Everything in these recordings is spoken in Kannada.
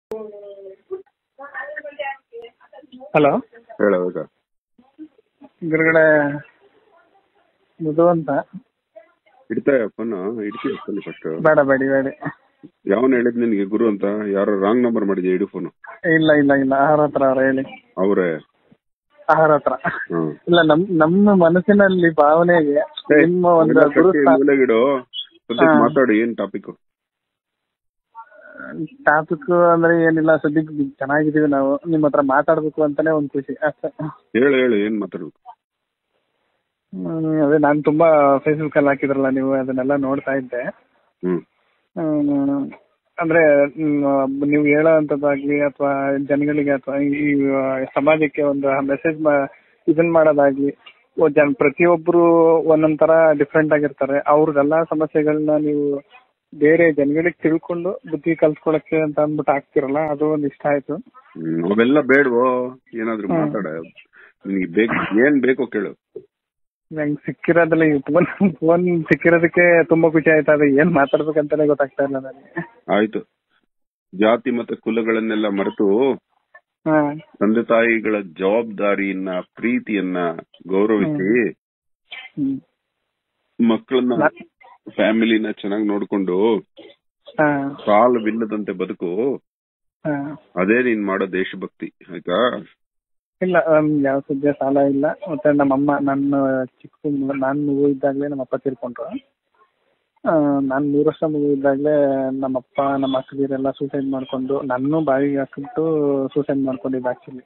ಹಲೋ ಹೇಳವಾಗ ಎದುರುಗಡೆ ಮಧು ಅಂತ ಇಡ್ತಾಯ ಫೋನ್ ಇಡ್ತೀನಿ ಫೋನ್ ಫಸ್ಟ್ ಬೇಡ ಬೇಡಿ ಬೇಡಿ ಯಾವನ್ ಹೇಳಿದ್ ನಿನ್ಗೆ ಗುರು ಅಂತ ಯಾರೋ ರಾಂಗ್ ನಂಬರ್ ಮಾಡಿದ್ಯಾ ಇಡು ಫೋನ್ ಇಲ್ಲ ಇಲ್ಲ ಇಲ್ಲ ಆಹಾರ ಹತ್ರ ಅವ್ರು ಹೇಳಿ ಅವ್ರೆ ಆಹಾರ ಹತ್ರ ಹ್ಮ್ ಇಲ್ಲ ನಮ್ ನಮ್ಮ ಮನಸ್ಸಿನಲ್ಲಿ ಭಾವನೆಗೆ ನಿಮ್ಮ ಒಂದು ಗುರು ಮೂಲೆಗಿಡು ಸದ್ಯಕ್ಕೆ ಹಾ. ಮಾತಾಡಿ ಏನ್ ಟಾಪಿಕ್ ಟಾಪಿಕ್ ಅಂದ್ರೆ ಏನಿಲ್ಲ ಸದ್ಯಕ್ಕೆ ಚೆನ್ನಾಗಿದೀವಿ ನಾವು ನಿಮ್ಮ ಹತ್ರ ಮಾತಾಡ್ಬೇಕು ಅಂತಾನೆ ಒಂದ್ ಖುಷಿ ಅಷ್ಟೇ ಹೇಳು ಹೇಳು ಏನ್ ಮಾತಾಡ್ಬೇಕು ಹ್ಮ್, ಅದೇ ನಾನ್ ತುಂಬಾ ಫೇಸ್ಬುಕ್ ಅಲ್ಲಿ ಹಾಕಿದ್ರಲ್ಲ ನೀವು ಅದನ್ನೆಲ್ಲ ನೋಡ್ತಾ ಇದ್ದೆ ಹ್ಮ್ ಹ್ಮ್, ಅಂದ್ರೆ ಹ್ಮ್, ನೀವು ಹೇಳೋ ಅಂತದ್ದಾಗ್ಲಿ ಅಥವಾ ಜನಗಳಿಗೆ ಅಥವಾ ಈ ಆ, ಸಮಾಜಕ್ಕೆ ಒಂದು ಮೆಸೇಜ್ ಇದನ್ ಮಾಡೋದಾಗ್ಲಿ ಒ- ಜನ ಪ್ರತಿಯೊಬ್ರು ಒಂದೊಂದ್ ತರ ಡಿಫ್ರೆಂಟ್ ಆಗಿರ್ತಾರೆ ಅವ್ರದ್ದೆಲ್ಲಾ ಸಮಸ್ಯೆಗಳನ್ನ ನೀವು ಬೇರೆ ಜನಗಳಿಗೆ ತಿಳ್ಕೊಂಡು ಬುದ್ಧಿ ಕಲ್ಸ್ಕೊಳಕ್ಕೆ ಅಂತ ಅಂದ್ಬಿಟ್ಟು ಹಾಕ್ತಿರಲ್ಲ ಅದು ಒಂದ್ ಇಷ್ಟ ಆಯ್ತು ಹ್ಮ್, ಅವೆಲ್ಲ ಬೇಡವೋ ಏನಾದ್ರು ಹ್ಮ್. ಮಾತಾಡ ನಿನ್ಗೆ ಬೇಕು ಏನ್ ಬೇಕೋ ಕೇಳು ನಂಗೆ ಸಿಕ್ಕಿರೋದ್ರಲ್ಲಿ ಫೋನ್ ಫೋನ್ ಸಿಕ್ಕಿರೋದಕ್ಕೆ ತುಂಬಾ ಖುಷಿ ಆಯ್ತು ಅದು ಏನ್ ಮಾತಾಡ್ಬೇಕಂತಾನೆ ಗೊತ್ತಾಗ್ತಾ ಇಲ್ಲ ನನಗೆ ಆಯ್ತು ಜಾತಿ ಮತ್ತೆ ಕುಲಗಳನ್ನೆಲ್ಲ ಮರೆತು ಹಾ ತಂದೆ ತಾಯಿಗಳ ಜವಾಬ್ದಾರಿಯನ್ನ ಪ್ರೀತಿಯನ್ನ ಗೌರವಿಸಿ ಹ್ಮ್ ಮಕ್ಕಳನ್ನ ನ- ಫ್ಯಾಮಿಲಿನ ಚೆನ್ನಾಗಿ ನೋಡ್ಕೊಂಡು ಹಾ ಸಾಲವಿಲ್ಲದಂತೆ ಬದುಕು ಹಾ ಅದೇ ನೀನ್ ಮಾಡೋ ದೇಶಭಕ್ತಿ ಆಯ್ತಾ ಇಲ್ಲ ನಮ್ಗೆ ಯಾವ ಸದ್ಯ ಸಾಲ ಇಲ್ಲ ಮತ್ತೆ ನಮ್ಮಮ್ಮ ನನ್ನ ಚಿಕ್ಕ ಮ- ನಾನ್ ಮಗು ಇದ್ದಾಗ್ಲೇ ನಮ್ಮ ಅಪ್ಪ ತೀರ್ಕೊಂಡ್ರು ಆ, ನಾನ್ ಮೂರ್ ವರ್ಷ ಮಗು ಇದ್ದಾಗ್ಲೇ ನಮ್ಮಪ್ಪ ನಮ್ಮ ಅಕ್ಕದಿರೆಲ್ಲ ಸೂಸೈಡ್ ಮಾಡ್ಕೊಂಡು ನನ್ನೂ ಬಾವಿಗೆ ಹಾಕಿಬಿಟ್ಟು ಸೂಸೈಡ್ ಮಾಡ್ಕೊಂಡಿದ್ದು ಆಕ್ಚುಲಿ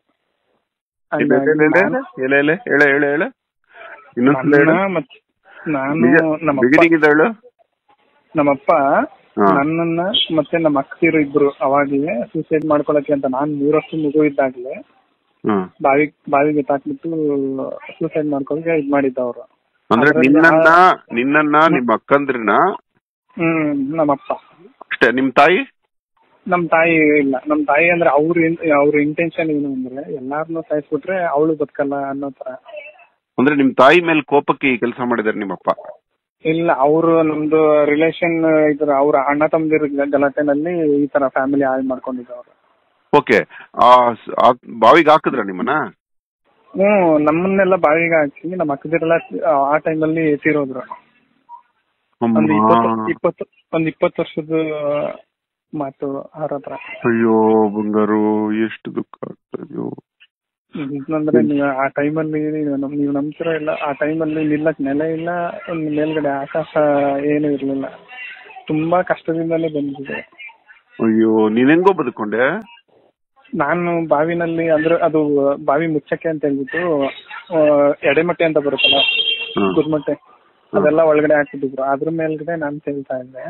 ಎಲೆ ಎಲೆ ಹೇಳ ಹೇಳ ಹೇಳ ಇನ್ನೊಂದ್ಸಲ ಹೇಳು ನಾನು ನಮ್ಮಪ್ಪ ಬಿಗಿನಿಂಗ್ ಇದೆ ಹೇಳು ನಮ್ಮಪ್ಪ ಹಾ. ನನ್ನನ್ನ ಮತ್ತೆ ನಮ್ಮ ಅಕ್ಕದಿರು ಇಬ್ರು ಅವಾಗ್ಲೇ ಸೂಸೈಡ್ ಮಾಡ್ಕೊಳಕ್ಕೆ ಅಂತ ನಾನ್ ಮೂರ್ ವರ್ಷ ಮಗು ಇದ್ದಾಗ್ಲೇ ಹ್ಮ್ ಬಾವಿ ಬಾವಿಗೆ ತಾಕ್ಬಿಟ್ಟು ಸೂಸೈಡ್ ಮಾಡ್ಕೊಳಕ್ಕೆ ಇದ್ ಮಾಡಿದ್ದ ಅವ್ರು ಅಂದ್ರೆ ಅದ್ರಲ್ಲಿ ನಿನ್ನನ್ನ ನಿನ್ನನ್ನ ನಿಮ್ಮ ಅಕ್ಕಂದ್ರನ್ನ ಹ್ಮ್ ನಮ್ಮಪ್ಪ ಅಷ್ಟೇ ನಿಮ್ ತಾಯಿ ನಮ್ ತಾಯಿ ಇಲ್ಲ ನಮ್ ತಾಯಿ ಅಂದ್ರೆ ಅವ್ರ ಅವ್ರ ಇಂಟೆನ್ಷನ್ ಏನು ಅಂದ್ರೆ ಎಲ್ಲಾರನ್ನೂ ಸಾಯಿಸ್ಬಿಟ್ರೆ ಅವಳು ಬದುಕಲ್ಲ ಅನ್ನೋ ತರ ಅಂದ್ರೆ ನಿಮ್ ತಾಯಿ ಮೇಲೆ ಕೋಪಕ್ಕೆ ಈ ಕೆಲಸ ಮಾಡಿದಾರೆ ನಿಮ್ಮಪ್ಪ ಇಲ್ಲ ಅವರು ನಮ್ದು ರಿಲೇಶನ್ ಇದ್ರ ಅವ್ರ ಅಣ್ಣ ತಮ್ಮದಿರ ಗಲಾಟೆನಲ್ಲಿ ಈ ತರ ಫ್ಯಾಮಿಲಿ ಹಾಳು ಮಾಡ್ಕೊಂಡಿದ್ದವ್ರು ಓಕೆ ಆ ಸ್- ಆ ಬಾವಿಗೆ ಹಾಕಿದ್ರ ನಿಮ್ಮನ್ನ ಹ್ಮ್ ನಮ್ಮನ್ನೆಲ್ಲ ಬಾವಿಗೆ ಹಾಕಿ ನಮ್ಮ ಅಕ್ಕದಿರೆಲ್ಲ ಆ ಟೈಮಲ್ಲಿ ತೀರೋದ್ರು ಒಂದು ಇಪ್ಪತ್ತು ಇಪ್ಪತ್ತು ಒಂದ್ ಇಪ್ಪತ್ತು ವರ್ಷದ ಮಾತು ಅವ್ರ ಹತ್ರ ಅಯ್ಯೋ ಬಂಗಾರು ಎಷ್ಟು ದುಃಖ ಆಗ್ತದೆಯೋ ಅಂದ್ರೆ ನೀವು ಆ ಟೈಮಲ್ಲಿ ನೀವು ನಂಬ್ತಿರೋ ಇಲ್ಲ ಆ ಟೈಮಲ್ಲಿ ನಿಲ್ಲಕ್ ನೆಲೆ ಇಲ್ಲ ಒಂದ್ ಮೇಲ್ಗಡೆ ಆಕಾಶ ಏನು ಇರ್ಲಿಲ್ಲ ತುಂಬಾ ಕಷ್ಟದಿಂದಲೇ ಬಂದಿದೆ ಅಯ್ಯೋ ನೀನ್ ಹೆಂಗೋ ಬದುಕೊಂಡೆ ನಾನು ಬಾವಿನಲ್ಲಿ ಅಂದ್ರೆ ಅದು ಬಾವಿ ಮುಚ್ಚಕ್ಕೆ ಅಂತ ಹೇಳ್ಬಿಟ್ಟು ಆ, ಎಡೆಮಟ್ಟೆ ಅಂತ ಬರುತ್ತಲ್ಲ ಹ್ಮ್. ಗುದ್ಮಟ್ಟೆ ಅದೆಲ್ಲ ಒಳಗಡೆ ಹಾಕಿದ್ರು ಅದ್ರ ಮೇಲ್ಗಡೆ ನಾನು ತೇಲ್ತಾ ಇದ್ದೆ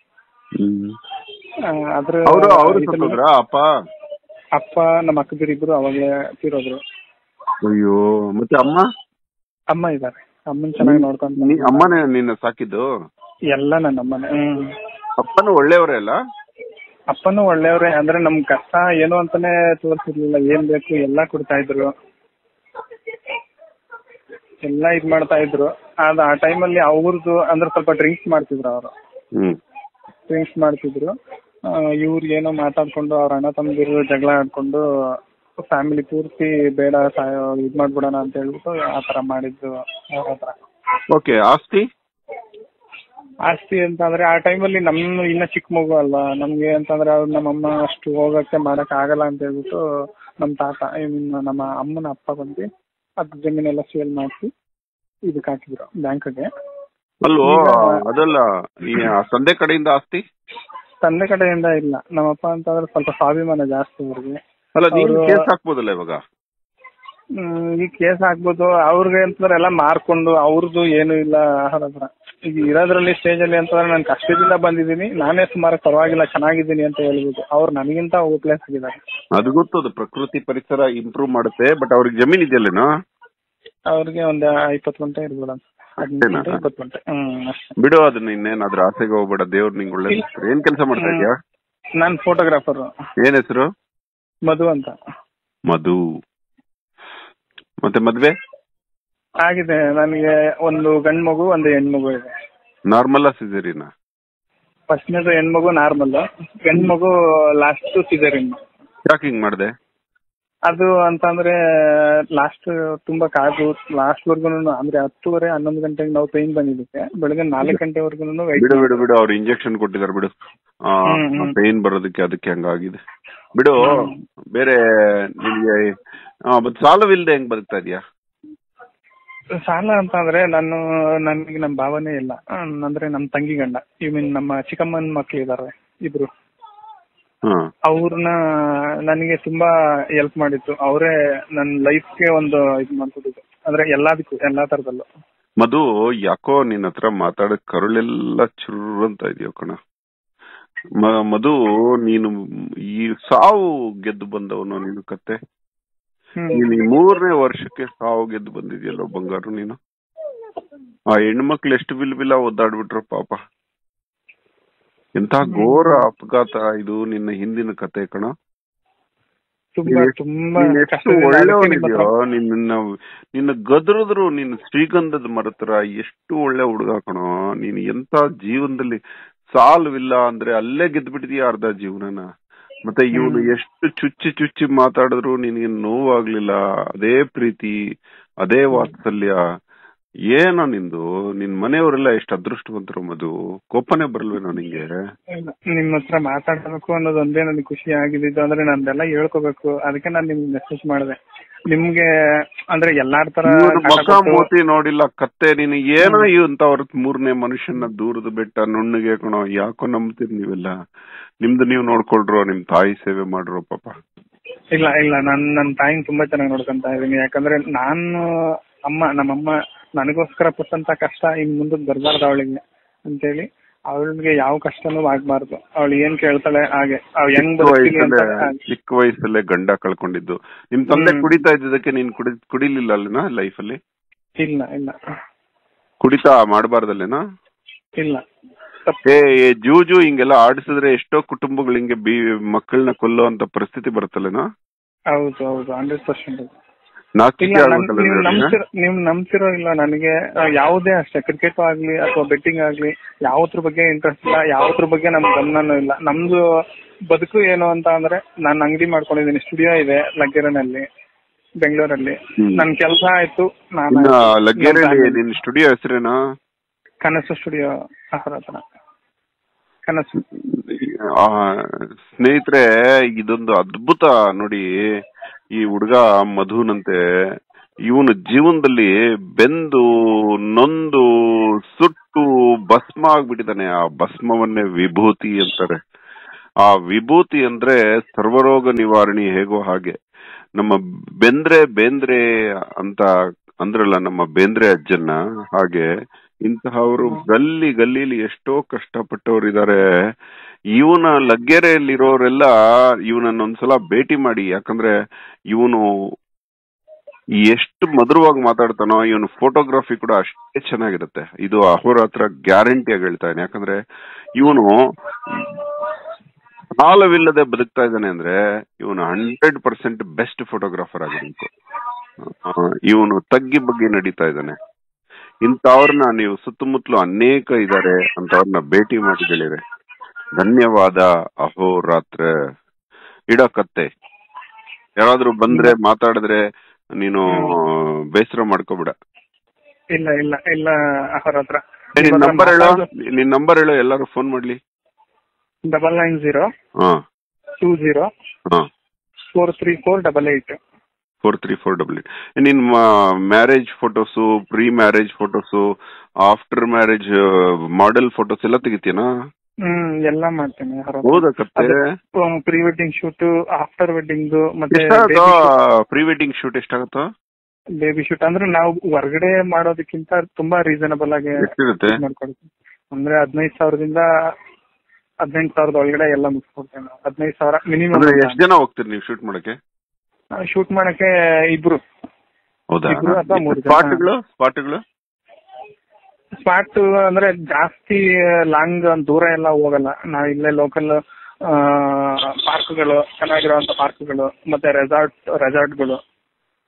ಆ, ಅದ್ರ ಅವರು ಅವರು ಇದನ್ನ- ಸತ್ತೋದ್ರ ಅಪ್ಪ ಅಪ್ಪ ನಮ್ಮ ಅಕ್ಕದಿರಿಬ್ರು ಅವಾಗ್ಲೇ ತೀರೋದ್ರು ಅಯ್ಯೋ ಮತ್ತೆ ಅಮ್ಮ ಅಮ್ಮ ಇದಾರೆ ಅಮ್ಮನ್ ಚೆನ್ನಾಗಿ ನೋಡ್ಕೊಂತ ನೀ ಅಮ್ಮನೇ ನಿನ್ನ ಸಾಕಿದ್ದು ಎಲ್ಲ ನನ್ನ ಅಮ್ಮನೇ ಹ್ಮ್ ಅಪ್ಪನು ಒಳ್ಳೆಯವರೇ ಅಲ್ಲ ಅಪ್ಪನು ಒಳ್ಳೆಯವ್ರೆ ಅಂದ್ರೆ ನಮ್ ಕಷ್ಟ ಏನು ಅಂತಾನೆ ತೋರ್ಸಿರ್ಲಿಲ್ಲ ಏನ್ ಬೇಕು ಎಲ್ಲಾ ಕೊಡ್ತಾ ಇದ್ರು ಎಲ್ಲಾ ಇದ್ ಮಾಡ್ತಾ ಇದ್ರು ಅದ್ ಆ ಟೈಮಲ್ಲಿ ಅವ್ರದ್ದು ಅಂದ್ರೆ ಸ್ವಲ್ಪ ಡ್ರಿಂಕ್ಸ್ ಮಾಡ್ತಿದ್ರು ಅವರು ಹ್ಮ್ ಡ್ರಿಂಕ್ಸ್ ಮಾಡ್ತಿದ್ರು ಇವ್ರು ಏನೋ ಮಾತಾಡ್ಕೊಂಡು ಅವ್ರ ಅಣ್ಣ ತಮ್ಮದಿರು ಜಗಳ ಆಡ್ಕೊಂಡು ಫ್ಯಾಮಿಲಿ ಪೂರ್ತಿ ಬೇಡ ಸಾಯೋ ಇದ್ ಮಾಡ್ಬಿಡೋಣ ಅಂತ ಹೇಳ್ಬಿಟ್ಟು ಆ ತರ ಮಾಡಿದ್ದು ಅವ್ರ ಹತ್ರ ಓಕೆ ಆಸ್ತಿ ಆಸ್ತಿ ಅಂತಂದ್ರೆ ಆ ಟೈಮಲ್ಲಿ ನಮ್ ಇನ್ನ ಚಿಕ್ಕ ಮಗು ಅಲ್ವಾ ನಮ್ಗೆ ಅಂತಂದ್ರೆ ಅವ್ರು ನಮ್ಮಮ್ಮ ಅಷ್ಟು ಹೋಗಕ್ಕೆ ಮಾಡಕ್ ಆಗಲ್ಲ ಅಂತ ಹೇಳ್ಬಿಟ್ಟು ನಮ್ ತಾತ I mean ನಮ್ಮ ಅಮ್ಮನ ಅಪ್ಪ ಬಂದು ಅದ್ ಜಮೀನೆಲ್ಲ ಸೇಲ್ ಮಾಡಿಸಿ ಇದಕ್ಕೆ ಹಾಕಿದ್ರು ಬ್ಯಾಂಕ್ಗೆ ಅಲ್ವೋ ಈಗ- ಅದಲ್ಲ ಈ ಆ ತಂದೆ ಕಡೆಯಿಂದ ಆಸ್ತಿ ತಂದೆ ಕಡೆಯಿಂದ ಇಲ್ಲ ನಮ್ಮಪ್ಪ ಅಂತಂದ್ರೆ ಸ್ವಲ್ಪ ಸ್ವಾಭಿಮಾನ ಜಾಸ್ತಿ ಅವ್ರಿಗೆ ಅಲ್ಲ ನೀನ್ ಅವ್ರು- ಕೇಸ್ ಹಾಕ್ಬೋದಲ್ಲ ಇವಾಗ ಹ್ಮ್, ಈ ಕೇಸ್ ಹಾಕ್ಬೋದು ಅವ್ರಿಗೆ ಅಂತಂದ್ರೆ ಎಲ್ಲ ಮಾರ್ಕೊಂಡು ಅವ್ರದ್ದು ಏನು ಇಲ್ಲ ಅವ್ರ ಹತ್ರ ಈಗ ಇರೋದ್ರಲ್ಲಿ ಸ್ಟೇಜ್ ಅಲ್ಲಿ ಅಂತಂದ್ರೆ ನಾನು ಕಷ್ಟದಿಂದ ಬಂದಿದ್ದೀನಿ ನಾನೇ ಸುಮಾರು ಪರವಾಗಿಲ್ಲ ಚೆನ್ನಾಗಿದ್ದೀನಿ ಅಂತ ಹೇಳ್ಬೋದು ಅವ್ರು ನನಗಿಂತ ಹೋಪ್ಲೆಸ್ ಆಗಿದ್ದಾರೆ ಅದು ಗೊತ್ತು ಅದು ಪ್ರಕೃತಿ ಪರಿಸರ ಇಂಪ್ರೂವ್ ಮಾಡುತ್ತೆ ಬಟ್ ಅವ್ರಿಗೆ ಜಮೀನ್ ಇದೆಯಲ್ಲೇನೋ ಅವ್ರಿಗೆ ಒಂದ್ ಇಪ್ಪತ್ತು ಗಂಟೆ ಇರ್ಬೋದು ಅನ್ಸುತ್ತೆ ಹದಿನೈದು ಗಂಟೆ ಅಷ್ಟೇನಾ? ಇಪ್ಪತ್ತು ಗಂಟೆ ಹ್ಮ್ ಅಷ್ಟೇ ಬಿಡು ಅದನ್ನ ಇನ್ನೇನಾದ್ರೂ ಆಸೆಗೆ ಹೋಗ್ಬೇಡ ದೇವ್ರು ನಿಂಗೆ ಒಳ್ಳೆ ಏನ್ ಕೆಲಸ ಮಾಡ್ತಾ ಇದ್ಯಾ ನಾನ್ ಫೋಟೋಗ್ರಾಫರ್ ಏನ್ ಹೆಸರು ಮಧು ಅಂತ ಮಧು ಮತ್ತೆ ಮದ್ವೆ ಆಗಿದೆ ನನಗೆ ಒಂದು ಗಂಡ್ ಮಗು ಒಂದು ಹೆಣ್ ಮಗು ಇದೆ ನಾರ್ಮಲ್ ಸಿಸೇರಿನ ಫಸ್ಟ್ನೇದು ಹೆಣ್ಮಗು ನಾರ್ಮಲ್ ಗಂಡ್ಮಗು ಲಾಸ್ಟ್ ಸಿಸರಿನ್ ಯಾಕೆ ಹಿಂಗ್ ಮಾಡ್ದೆ ಅದು ಅಂತಂದ್ರೆ ಲಾಸ್ಟ್ ತುಂಬಾ ಕಾದು ಲಾಸ್ಟ್ ವರ್ಗು ಅಂದ್ರೆ ಹತ್ತುವರೆ ಹನ್ನೊಂದು ಗಂಟೆಗೆ ನಾವು ಪೈನ್ ಬಂದಿದ್ದಕ್ಕೆ ಬೆಳಗ್ಗೆ ನಾಲ್ಕು ಗಂಟೆವರೆಗೂ ಬಿಡು ಬಿಡು ಬಿಡು ಅವ್ರು ಇಂಜೆಕ್ಷನ್ ಕೊಟ್ಟಿದ್ದಾರೆ ಬಿಡು ಹ್ಮ್, ಹ್ಮ್. ಪೇನ್ ಬರೋದಕ್ಕೆ ಅದಕ್ಕೆ ಹಂಗಾಗಿದೆ ಬಿಡು ಬೇರೆ ನಿನ್ಗೆ ಆ, ಮತ್ತ್ ಸಾಲವಿಲ್ದೆ ಹೆಂಗ್ ಬದುಕ್ತಾ ಇದೀಯಾ ಸಾಲ ಅಂತಂದ್ರೆ ನಾನು ನನಗೆ ನಮ್ಮ ಭಾವನೆ ಇಲ್ಲ ಆ, ಅಂದ್ರೆ ನಮ್ಮ ತಂಗಿ ಗಂಡ ಐ ಮೀನ್ ನಮ್ಮ ಚಿಕ್ಕಮ್ಮನ ಮಕ್ಳು ಇದಾರೆ ಇಬ್ರು ಹ್ಮ್ ಅವ್ರನ್ನ ನನಗೆ ತುಂಬಾ ಹೆಲ್ಪ್ ಮಾಡಿತ್ತು ಅವರೇ ನನ್ನ ಲೈಫ್ಗೆ ಒಂದು ಇದು ಮಾಡ್ಕೊಟ್ಟಿದ್ದು ಅಂದ್ರೆ ಎಲ್ಲದಕ್ಕೂ ಎಲ್ಲಾ ತರದಲ್ಲೂ ಮಧು ಯಾಕೋ ನಿನ್ನ ಹತ್ರ ಮಾತಾಡಕ್ ಕರುಳೆಲ್ಲ ಚುರ್ ಅಂತ ಇದೆಯೋ ಕಣ ಮ- ಮಧು ನೀನು ಈ ಸಾವು ಗೆದ್ದು ಬಂದವನು ನೀನು ಕತೆ ಹ್ಮ್. ನೀನು ಈ ಮೂರನೇ ವರ್ಷಕ್ಕೆ ಸಾವು ಗೆದ್ದು ಬಂದಿದ್ಯಲ್ಲೋ ಬಂಗಾರು ನೀನು ಆ ಹೆಣ್ಮಕ್ಳು ಎಷ್ಟು ಬಿಲ್ ಬಿಲ್ಲ ಒದ್ದಾಡ್ಬಿಟ್ರು ಪಾಪ ಎಂತ ಘೋರ ಅಪಘಾತ ಇದು ನಿನ್ನ ಹಿಂದಿನ ಕತೆ ಕಣ ತುಂಬಾ ನೀನ್ ಎಷ್ಟ್- ತುಂಬಾ ನೀನ್ ಎಷ್ಟು ಕಷ್ಟದಿಂದ ಅದಕ್ಕೆ ನಿಮ್ಮ ಒಳ್ಳೆಯವನಿದ್ಯೋ ಹತ್ರ- ನಿನ್ನ ನಿನ್ನ ಗದ್ರದ್ರು ನಿನ್ನ ಶ್ರೀಗಂಧದ ಮರತರ ಎಷ್ಟು ಒಳ್ಳೆ ಹುಡುಗ ಕಣೋ ನೀನ್ ಎಂತ ಜೀವನದಲ್ಲಿ ಸಾಲವಿಲ್ಲ ಅಂದ್ರೆ ಅಲ್ಲೇ ಗೆದ್ಬಿಟ್ಟಿದೀಯ ಅರ್ಧ ಜೀವನನ ಮತ್ತೆ ಇವನು ಎಷ್ಟು ಚುಚ್ಚಿ ಚುಚ್ಚಿ ಮಾತಾಡಿದ್ರು ನಿನಗೆ ನೋವಾಗ್ಲಿಲ್ಲ ಅದೇ ಪ್ರೀತಿ ಅದೇ ವಾತ್ಸಲ್ಯ ಏನೋ ನಿಂದು ನಿನ್ ಮನೆಯವರೆಲ್ಲ ಎಷ್ಟು ಅದೃಷ್ಟವಂತರು ಮಧು ಕೋಪನೆ ಬರ್ಲ್ವೇನೋ ನಿಂಗೆ ಇಲ್ಲ, ನಿಮ್ಮ ಹತ್ರ ಮಾತಾಡ್ಬೇಕು ಅನ್ನೋದು ಒಂದೇ ನನಗೆ ಖುಷಿ ಆಗಿದ್ದು ಅಂದ್ರೆ ನಂದೆಲ್ಲ ಹೇಳ್ಕೋಬೇಕು ಅದಕ್ಕೆ ನಾನು ನಿಮ್ಗೆ ಮೆಸೇಜ್ ಮಾಡಿದೆ ನಿಮ್ಗೆ ಅಂದ್ರೆ ಎಲ್ಲಾರ್ ತರ ಇವ್ನು ಕಾಟ ಮಕ ಕೊಟ್ಟು- ಮೂತಿ ನೋಡಿಲ್ಲ ಕತ್ತೆ ನೀನು ಏನೋ ಇವಂತವ್ರ ಮೂರನೇ ಮನುಷ್ಯನ ದೂರದ ಬೆಟ್ಟ ನುಣ್ಣಗೆ ಕಣೋ ಯಾಕೋ ನಂಬ್ತೀರಿ ನೀವೆಲ್ಲ ನಿಮ್ದು ನೀವು ನೋಡ್ಕೊಳ್ರೋ ನಿಮ್ ತಾಯಿ ಸೇವೆ ಮಾಡ್ರೋ ಪಾಪ ಇಲ್ಲ ಇಲ್ಲ ನನ್ ನನ್ನ ತಾಯಿನ ತುಂಬಾ ಚೆನ್ನಾಗಿ ನೋಡ್ಕೊಂತ ಇದೀನಿ ಯಾಕಂದ್ರೆ ನಾನು ಅಮ್ಮ ನಮ್ಮಮ್ಮ ನನಗೋಸ್ಕರ ಪಟ್ಟಂತ ಕಷ್ಟ ಇನ್ ಮುಂದಕ್ಕೆ ಬರ್ಬಾರ್ದು ಅವಳಿಗೆ ಅಂತೇಳಿ ಅವಳಿಗೆ ಯಾವ ಕಷ್ಟನೂ ಆಗ್ಬಾರ್ದು ಅವಳು ಏನ್ ಕೇಳ್ತಾಳೆ ಹಾಗೆ ಅವ್ ಹೆಂಗ್ ಚಿಕ್ಕ ಬದುಕ್ತೀನಿ ಅಂತ ವಯಸ್ಸಲ್ಲೇ ಹಾಗೆ. ಚಿಕ್ಕ ವಯಸ್ಸಲ್ಲೇ ಗಂಡ ಕಳ್ಕೊಂಡಿದ್ದು ನಿಮ್ ತಂದೆ ಹ್ಮ್. ಕುಡಿತಾ ಇದ್ದಿದ್ದಕ್ಕೆ ನೀನ್ ಕುಡಿ ಕುಡಿಲಿಲ್ಲ ಅಲ್ಲೇನಾ ಲೈಫ್ ಅಲ್ಲಿ ಇಲ್ಲ ಇಲ್ಲ ಕುಡಿತಾ ಮಾಡಬಾರ್ದಲ್ಲೇನಾ ಇಲ್ಲ ತಪ್ಪು. ಏ ಏ, ಜೂಜು ಹಿಂಗೆಲ್ಲ ಆಡಿಸಿದ್ರೆ ಎಷ್ಟೋ ಕುಟುಂಬಗಳು ಹಿಂಗೆ ಬಿ ಮಕ್ಕಳನ್ನ ಕೊಲ್ಲೋ ಅಂತ ಪರಿಸ್ಥಿತಿ ಬರುತ್ತಲ್ಲೇನಾ ಹೌದು ಹೌದು ಹಂಡ್ರೆಡ್ ಪರ್ಸೆಂಟ್ ನಾಚಿಕೆ ಇಲ್ಲ ನನ್- ಆಗ್ಬೇಕಲ್ಲ ನೀವ್ ನಿಮ್ಗೆ? ನಂಬ್ತಿರೋ ನೀವ್ ನಂಬ್ತಿರೋ ಇಲ್ಲ ನನಗೆ ಆ, ಯಾವುದೇ ಅಷ್ಟೇ ಕ್ರಿಕೆಟ್ ಆಗ್ಲಿ ಅಥವಾ ಬೆಟ್ಟಿಂಗ್ ಆಗ್ಲಿ ಯಾವತ್ರ ಬಗ್ಗೆ ಇಂಟ್ರೆಸ್ಟ್ ಇಲ್ಲ ಯಾವತ್ರ ಬಗ್ಗೆ ನಮ್ ಗಮನನೂ ಇಲ್ಲ ನಮ್ದು ಬದುಕು ಏನು ಅಂತ ಅಂದ್ರೆ ನಾನು ಅಂಗಡಿ ಮಾಡ್ಕೊಂಡಿದ್ದೀನಿ ಸ್ಟುಡಿಯೋ ಇದೆ ಲಗ್ಗೆರೆನಲ್ಲಿ ಬೆಂಗಳೂರಲ್ಲಿ ಹ್ಮ್. ನನ್ ಕೆಲಸ ಆಯ್ತು ನಾನು ಇನ್ನ ಲಗ್ಗೆರೆಯಲ್ಲಿ ನಿನ್ ಸ್ಟುಡಿಯೋ ಹೆಸರೇನಾ ಕನಸು ಸ್ಟುಡಿಯೋ ಅವರ ಹತ್ರ ಕನಸು ಆ, ಸ್ನೇಹಿತರೆ ಇದೊಂದು ಅದ್ಭುತ ನೋಡಿ ಈ ಹುಡುಗ ಮಧುನಂತೆ ಇವನು ಜೀವನದಲ್ಲಿ ಬೆಂದು ನೊಂದು ಸುಟ್ಟು ಭಸ್ಮ ಆಗ್ಬಿಟ್ಟಿದ್ದಾನೆ ಆ ಭಸ್ಮವನ್ನೇ ವಿಭೂತಿ ಅಂತಾರೆ ಆ ವಿಭೂತಿ ಅಂದ್ರೆ ಸರ್ವರೋಗ ನಿವಾರಣಿ ಹೇಗೋ ಹಾಗೆ ನಮ್ಮ ಬೆಂದ್ರೆ ಬೇಂದ್ರೆ ಅಂತ ಅಂದ್ರಲ್ಲ ನಮ್ಮ ಬೇಂದ್ರೆ ಅಜ್ಜನ್ನ ಹಾಗೆ ಇಂತಹವರು ಗಲ್ಲಿ ಗಲ್ಲಿಲಿ ಎಷ್ಟೋ ಕಷ್ಟಪಟ್ಟವರಿದ್ದಾರೆ ಇವನ ಲಗ್ಗೆರೆಯಲ್ಲಿರೋರೆಲ್ಲ ಇವನನ್ನ ಒಂದ್ಸಲ ಭೇಟಿ ಮಾಡಿ ಯಾಕಂದ್ರೆ ಇವನು ಎಷ್ಟು ಮಧುರವಾಗಿ ಮಾತಾಡ್ತಾನೋ ಇವನು ಫೋಟೋಗ್ರಫಿ ಕೂಡ ಅಷ್ಟೇ ಚೆನ್ನಾಗಿರುತ್ತೆ ಇದು ಅಹೋರಾತ್ರ ಗ್ಯಾರಂಟಿಯಾಗಿ ಹೇಳ್ತಾನೆ ಯಾಕಂದ್ರೆ ಇವನು ಸಾಲವಿಲ್ಲದೆ ಬದುಕ್ತಾ ಇದ್ದಾನೆ ಅಂದ್ರೆ ಇವನು ಹಂಡ್ರೆಡ್ ಪರ್ಸೆಂಟ್ ಬೆಸ್ಟ್ ಫೋಟೋಗ್ರಾಫರ್ ಆಗಿರ್ಬೇಕು ಇವನು ತಗ್ಗಿ ಬಗ್ಗೆ ನಡೀತಾ ಇದ್ದಾನೆ ಇಂಥವ್ರನ್ನ ನೀವು ಸುತ್ತಮುತ್ತಲು ಅನೇಕ ಇದ್ದಾರೆ ಅಂತವ್ರನ್ನ ಭೇಟಿ ಮಾಡಿ ಗೆಳೆಯರೆ ಧನ್ಯವಾದ ಅಹೋರಾತ್ರ ಇಡೋ ಕತ್ತೆ ಯಾರಾದ್ರೂ ಬಂದ್ರೆ ಮಾತಾಡಿದ್ರೆ ನೀನು ಬೇಸರ ಮಾಡ್ಕೋಬಿಡ ಇಲ್ಲ ಇಲ್ಲ ಇಲ್ಲ ಅವರ ಹತ್ರ ನಿನ್ ನಂಬರ್ ಹೇಳೋ ನಿನ್ ನಂಬರ್ ಹೇಳೋ ಎಲ್ಲಾರು ಫೋನ್ ಮಾಡ್ಲಿ ಡಬಲ್ ನೈನ್ ಜೀರೋ ಹಾ ಟೂ ಜೀರೋ ಹಾ four three four double eight four three four double eight ನಿನ್ marriage photos pre marriage photos after marriage model photos ಎಲ್ಲ ತೆಗಿತೀನಾ ಹ್ಮ್ ಎಲ್ಲ ಮಾಡ್ತೇನೆ ಹೌದಾ ಕತ್ತೆ pre wedding shoot after wedding ಮತ್ತೆ ಎಷ್ಟಾಗತ್ತೋ pre wedding shoot ಎಷ್ಟಾಗತ್ತೋ baby shoot ಅಂದ್ರೆ ನಾವು ಹೊರಗಡೆ ಮಾಡೋದಕ್ಕಿಂತ ತುಂಬಾ ರೀಸನಬಲ್ ಆಗಿ ಎಷ್ಟಿರುತ್ತೆ ಮಾಡ್ಕೊಡ್ತೀವಿ ಅಂದ್ರೆ ಹದಿನೈದು ಸಾವಿರದಿಂದ ಹದಿನೆಂಟು ಸಾವಿರದ ಒಳಗಡೆ ಎಲ್ಲ ಮುಗಿಸ್ಕೊಡ್ತೇವೆ ನಾವು ಹದಿನೈದು ಸಾವಿರ ಮಿನಿಮಮ್ ಅಂದ್ರೆ ಎಷ್ಟ್ ಜನ ಹೋಗ್ತೀರಿ ನೀವು ಶೂಟ್ ಮಾಡಕ್ಕೆ ಶೂಟ್ ಮಾಡಕ್ಕೆ ಇಬ್ರು ಹೌದಾ ಇಬ್ರು ಅಥವಾ ಮೂರು ಜನ. ಸ್ಪಾಟ್ಗಳು ಸ್ಪಾಟ್ಗಳು ಸ್ಪಾಟ್ ಅಂದ್ರೆ ಜಾಸ್ತಿ ಲಾಂಗ್ ದೂರ ಎಲ್ಲ ಹೋಗಲ್ಲ ನಾವ್ ಇಲ್ಲೇ ಲೋಕಲ್ ಪಾರ್ಕ್ಗಳು ಚೆನ್ನಾಗಿರುವಂತ ಪಾರ್ಕ್ಗಳು ಮತ್ತೆ ರೆಸಾರ್ಟ್ ರೆಸಾರ್ಟ್ಗಳು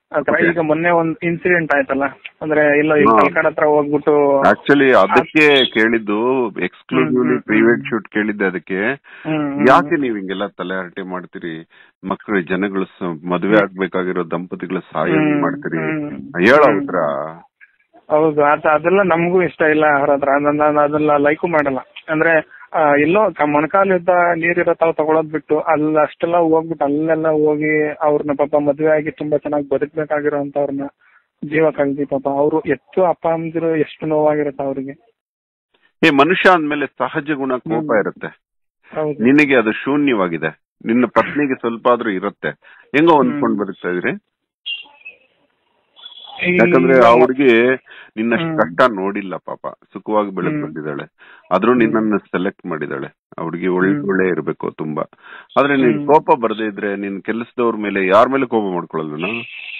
ಆತರ Okay. ಈಗ ಮೊನ್ನೆ ಒಂದ್ ಇನ್ಸಿಡೆಂಟ್ ಆಯ್ತಲ್ಲ ಅಂದ್ರೆ ಇಲ್ಲ ಹಾ. ಕಲ್ಕಡ ಹತ್ರ ಹೋಗ್ಬಿಟ್ಟು ಆಕ್ಚುಲಿ ಅದಕ್ಕೆ ಕೇಳಿದ್ದು ಎಕ್ಸ್ಕ್ಲೂಸಿವ್ಲಿ ಹ್ಮ್, ಹ್ಮ್, ಪ್ರೈವೇಟ್ ಹ್ಮ್. ಶೂಟ್ ಕೇಳಿದ್ದೆ ಅದಕ್ಕೆ ಹ್ಮ್, ಹ್ಮ್. ಯಾಕೆ ನೀವ್ ಹಿಂಗೆಲ್ಲ ತಲೆ ಹರಟೆ ಮಾಡ್ತೀರಿ ಮಕ್ಕಳು ಜನಗಳು ಸ- ಮದ್ವೆ ಆಗ್ಬೇಕಾಗಿರೋ ದಂಪತಿಗಳ ಸಹಾಯ ಹ್ಮ್, ಮಾಡ್ತೀರಿ ಹ್ಮ್. ಹೇಳ ಹ್ಮ್. ಉತ್ತರ ಹೌದು ಅದ ಅದೆಲ್ಲ ನಮಗೂ ಇಷ್ಟ ಇಲ್ಲ ಅವ್ರ ಹತ್ರ ನಾನು ನಾನು ಅದೆಲ್ಲ ಲೈಕು ಮಾಡಲ್ಲ ಅಂದ್ರೆ ಆ, ಎಲ್ಲೋ ಕ- ಮೊಣಕಾಲಿದ್ದ ನೀರಿರೋ ತಾವ್ ತಗೊಳೋದ್ ಬಿಟ್ಟು ಅಲ್ಲಿ ಅಷ್ಟೆಲ್ಲ ಹೋಗ್ಬಿಟ್ಟು ಅಲ್ಲೆಲ್ಲ ಹೋಗಿ ಅವ್ರನ್ನ ಪಾಪ ಮದ್ವೆ ಆಗಿ ತುಂಬಾ ಚೆನ್ನಾಗಿ ಬದುಕ್ಬೇಕಾಗಿರೋ ಅಂತವ್ರನ್ನ ಜೀವ ಕಳ್ದಿ ಪಾಪ ಅವರು ಎಷ್ಟು ಅಪ್ಪ ಅಮ್ಮದಿರು ಎಷ್ಟು ನೋವಾಗಿರುತ್ತೆ ಅವ್ರಿಗೆ ಏ ಮನುಷ್ಯ ಅಂದ್ಮೇಲೆ ಸಹಜ ಗುಣ ಕೋಪ ಹ್ಮ್. ಇರುತ್ತೆ ಹೌದು ನಿನಗೆ ಅದು ಶೂನ್ಯವಾಗಿದೆ ನಿನ್ನ ಪತ್ನಿಗೆ ಸ್ವಲ್ಪ ಆದ್ರೂ ಇರುತ್ತೆ ಹೆಂಗೋ ಹೊಂದ್ಕೊಂಡ್ ಬದುಕ್ತಾ ಇದ್ರಿ ಈ- ಯಾಕಂದ್ರೆ ಆ ಹುಡ್ಗಿ ನಿನ್ನಷ್ಟು ಹ್ಮ್. ಕಷ್ಟ ನೋಡಿಲ್ಲ ಪಾಪ ಸುಖವಾಗಿ ಬೆಳೆದ್ ಹ್ಮ್. ಬಂದಿದ್ದಾಳೆ ಆದ್ರೂ ನಿನ್ನನ್ನ ಸೆಲೆಕ್ಟ್ ಮಾಡಿದಾಳೆ ಆ ಹುಡ್ಗಿ ಒಳ್ಳೆ ಹ್ಮ್. ಒಳ್ಳೆ ಇರ್ಬೇಕು ತುಂಬಾ ಆದ್ರೆ ನಿನ್ ಹ್ಮ್. ಕೋಪ ಬರ್ದೇ ಇದ್ರೆ ನಿನ್ ಕೆಲಸದವ್ರ ಮೇಲೆ ಯಾರ ಮೇಲೆ ಕೋಪ ಮಾಡ್ಕೊಳ್ಳಲ್ಲ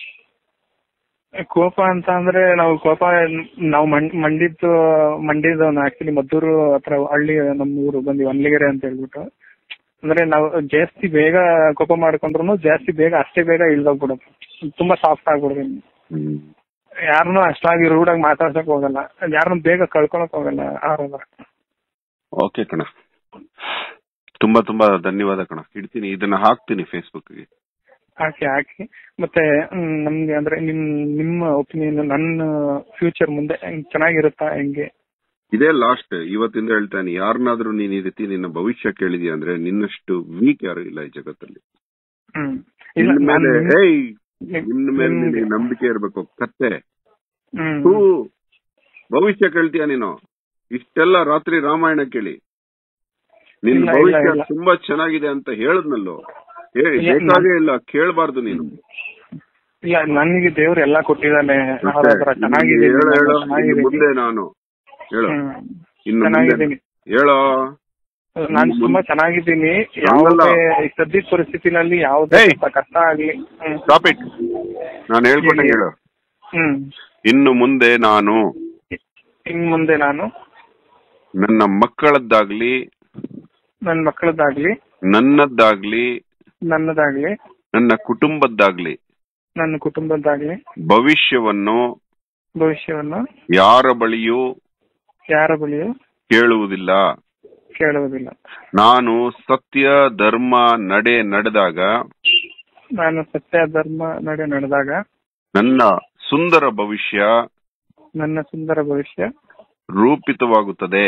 ಕೋಪ ಅಂತ ಅಂದ್ರೆ ನಾವು ಕೋಪ ನಾವು ಮಂಡಿದ್ದು ಮಂಡಿದ ಆಕ್ಚುಲಿ ಮದ್ದೂರು ಹತ್ರ ಹಳ್ಳಿ ನಮ್ಮ ಊರು ಬಂದಿ ಅಲ್ಲಿಗೆರೆ ಅಂತ ಹೇಳ್ಬಿಟ್ಟು ಅಂದ್ರೆ ನಾವು ಜಾಸ್ತಿ ಬೇಗ ಕೋಪ ಮಾಡ್ಕೊಂಡ್ರು ಜಾಸ್ತಿ ಬೇಗ ಅಷ್ಟೇ ಬೇಗ ಇಳ್ದೋಗ್ಬಿಡುತ್ತೆ ತುಂಬಾ ಸಾಫ್ಟ್ ಆಗ್ಬಿಡ್ತೀನಿ ಯಾರನ್ನೂ ಅಷ್ಟಾಗಿ ರೂಢಾಗಿ ಮಾತಾಡ್ಸಕ್ ಹೋಗಲ್ಲ ಯಾರನ್ನ ಬೇಗ ಕಳ್ಕೊಳಕ್ ಹೋಗಲ್ಲ ಅವ್ರ ಹತ್ರ. ಓಕೆ ಕಣ ತುಂಬಾ ತುಂಬಾ ಧನ್ಯವಾದ ಕಣ ಇಡ್ತೀನಿ ಇದನ್ನ ಹಾಕ್ತೀನಿ ಫೇಸ್ಬುಕ್ ಗೆ ಹಾಕಿ ಹಾಕಿ ಮತ್ತೆ ಹ್ಮ್, ನಮ್ಗೆ ಅಂದ್ರೆ ನಿಮ್ ನಿಮ್ಮ ಒಪಿನಿಯನ್ ನನ್ನ ಫ್ಯೂಚರ್ ಮುಂದೆ ಹೆಂಗ್ ಚೆನ್ನಾಗಿರುತ್ತಾ ಹೆಂಗೆ ಇದೇ ಲಾಸ್ಟ್ ಇವತ್ತಿಂದ ಹೇಳ್ತಾನೆ ಯಾರನ್ನಾದ್ರೂ ನೀನ್ ಈ ರೀತಿ ನಿನ್ನ ಭವಿಷ್ಯ ಕೇಳಿದ್ಯಾ ಅಂದ್ರೆ ನಿನ್ನಷ್ಟು ವೀಕ್ ಯಾರು ಇಲ್ಲ ಈ ಜಗತ್ತಲ್ಲಿ ಹ್ಮ್ ಇಲ್ಲ ನಿನ್ನ ಮೇಲೆ ನಾನ್ ಏಯ್ ನಿಮ್- ನಿನ್ನ ಮೇಲೆ ನಿಮ್ಗೆ- ನಿನಗೆ ನಂಬಿಕೆ ಇರ್ಬೇಕು ಕತ್ತೆ ಹ್ಮ್ ಹೂ ಭವಿಷ್ಯ ಕೇಳ್ತೀಯ ನೀನು ಇಷ್ಟೆಲ್ಲ ರಾತ್ರಿ ರಾಮಾಯಣ ಕೇಳಿ ನಿನ್ ಇಲ್ಲ, ಇಲ್ಲ, ಭವಿಷ್ಯ ಇಲ್ಲ. ತುಂಬಾ ಚೆನ್ನಾಗಿದೆ ಅಂತ ಹೇಳದ್ನಲ್ಲೋ ಹೇಳಿ ಇಲ್ಲ, ಬೇಕಾಗೇ ಇಲ್ಲ ಕೇಳಬಾರ್ದು ನೀನು ಇಲ್ಲ ನನಗೆ ದೇವ್ರು ಎಲ್ಲಾ ಕೊಟ್ಟಿದ್ದಾನೆ ಅವ್ರ ಮತ್ತೆ ಹತ್ರ ಇನ್ನು ಚೆನ್ನಾಗಿದ್ದೀನಿ ಹೇಳು ಹೇಳು ನಾನು ಇನ್ನು ಚೆನ್ನಾಗಿದ್ದೀನಿ ಮುಂದೆ ನಾನು ಹೇಳು ಹ್ಮ್. ಇನ್ನು ಮುಂದೆ ಚೆನ್ನಾಗಿದ್ದೀನಿ ಹೇಳೋ ನಾನು ಇನ್ನು ತುಂಬಾ ಮುಂದೆ- ಚೆನ್ನಾಗಿದ್ದೀನಿ ಹಂಗಲ್ಲ. ಯಾವುದೇ ಸದ್ಯದ ಪರಿಸ್ಥಿತಿನಲ್ಲಿ ಯಾವುದೇ ಏಯ್! ಸ್ವಲ್ಪ ಕಷ್ಟ ಆಗ್ಲಿ ಹ್ಮ್. ಸ್ಟಾಪ್ ಇಟ್ ನಾನು ಹೇಳ್ಕೊಟ್ಟೆ ಹೇಳಿ. ಹೇಳು ಹ್ಮ್ ಇನ್ನು ಮುಂದೆ ನಾನು ಇನ್ ಮುಂದೆ ನಾನು ನನ್ನ ಮಕ್ಕಳದ್ದಾಗ್ಲಿ ನನ್ನ ಮಕ್ಕಳದ್ದಾಗ್ಲಿ ನನ್ನದ್ದಾಗ್ಲಿ ನನ್ನದಾಗ್ಲಿ ನನ್ನ ಕುಟುಂಬದ್ದಾಗ್ಲಿ ನನ್ನ ಕುಟುಂಬದ್ದಾಗ್ಲಿ ಭವಿಷ್ಯವನ್ನು ಭವಿಷ್ಯವನ್ನು ಯಾರ ಬಳಿಯೂ ಯಾರ ಬಳಿಯೂ ಕೇಳುವುದಿಲ್ಲ ಕೇಳುವುದಿಲ್ಲ ನಾನು ಸತ್ಯ ಧರ್ಮ ನಡೆ ನಡೆದಾಗ ನಾನು ಸತ್ಯ ಧರ್ಮ ನಡೆ ನಡೆದಾಗ ನನ್ನ ಸುಂದರ ಭವಿಷ್ಯ ನನ್ನ ಸುಂದರ ಭವಿಷ್ಯ ರೂಪಿತವಾಗುತ್ತದೆ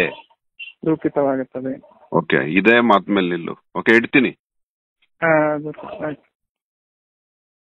ರೂಪಿತವಾಗುತ್ತದೆ ಓಕೆ ಇದೇ ಮಾತ್ ಮೇಲೆ ನಿಲ್ಲು ಓಕೆ ಇಡ್ತೀನಿ ಆ, ಅದು ಆಯ್ತು